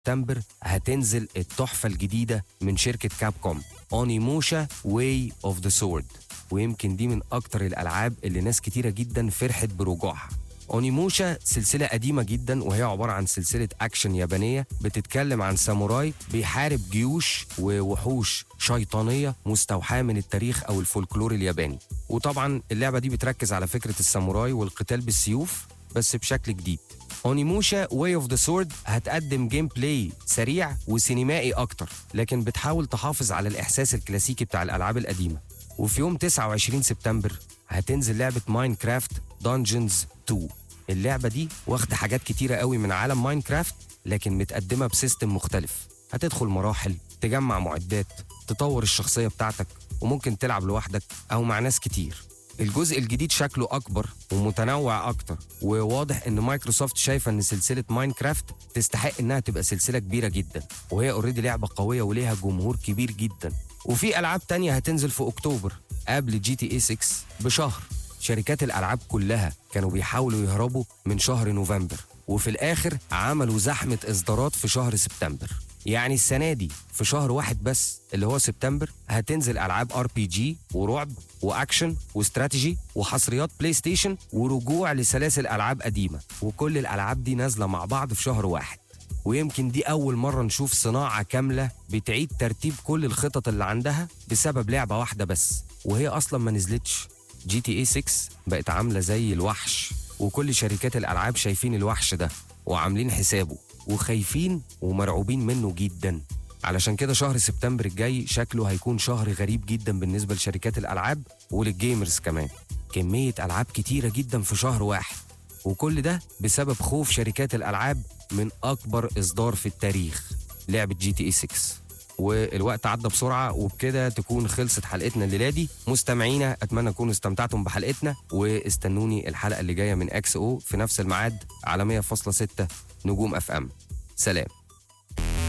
سبتمبر هتنزل التحفة الجديدة من شركة كاب كوم اونيموشا واي اوف ذا سورد ويمكن دي من أكتر الألعاب اللي ناس كتيرة جدا فرحت برجوعها اونيموشا سلسلة قديمة جدا وهي عبارة عن سلسلة أكشن يابانية بتتكلم عن ساموراي بيحارب جيوش ووحوش شيطانية مستوحاة من التاريخ أو الفولكلور الياباني وطبعا اللعبة دي بتركز على فكرة الساموراي والقتال بالسيوف بس بشكل جديد اونيموشا واي اوف ذا سورد هتقدم جيم بلاي سريع وسينمائي اكتر لكن بتحاول تحافظ على الاحساس الكلاسيكي بتاع الالعاب القديمه وفي يوم 29 سبتمبر هتنزل لعبه ماينكرافت دانجنز 2 اللعبه دي واخده حاجات كتيره قوي من عالم ماينكرافت لكن متقدمه بسيستم مختلف هتدخل مراحل تجمع معدات تطور الشخصيه بتاعتك وممكن تلعب لوحدك او مع ناس كتير الجزء الجديد شكله اكبر ومتنوع اكتر وواضح ان مايكروسوفت شايفه ان سلسله ماينكرافت تستحق انها تبقى سلسله كبيره جدا وهي اوريدي لعبه قويه وليها جمهور كبير جدا وفي العاب تانية هتنزل في اكتوبر قبل جي تي اي 6 بشهر شركات الالعاب كلها كانوا بيحاولوا يهربوا من شهر نوفمبر وفي الاخر عملوا زحمه اصدارات في شهر سبتمبر يعني السنه دي في شهر واحد بس اللي هو سبتمبر هتنزل العاب ار بي جي ورعب واكشن واستراتيجي وحصريات بلاي ستيشن ورجوع لسلاسل العاب قديمه وكل الالعاب دي نازله مع بعض في شهر واحد ويمكن دي أول مرة نشوف صناعة كاملة بتعيد ترتيب كل الخطط اللي عندها بسبب لعبة واحدة بس وهي أصلا ما نزلتش جي تي اي 6 بقت عاملة زي الوحش وكل شركات الألعاب شايفين الوحش ده وعاملين حسابه وخايفين ومرعوبين منه جدا علشان كده شهر سبتمبر الجاي شكله هيكون شهر غريب جدا بالنسبة لشركات الألعاب وللجيمرز كمان كمية ألعاب كتيرة جدا في شهر واحد وكل ده بسبب خوف شركات الألعاب من أكبر إصدار في التاريخ لعبة جي تي اي 6 والوقت عدى بسرعة وبكده تكون خلصت حلقتنا الليلة دي مستمعينا أتمنى تكونوا استمتعتم بحلقتنا واستنوني الحلقة اللي جاية من اكس او في نفس الميعاد على 100.6 نجوم اف ام سلام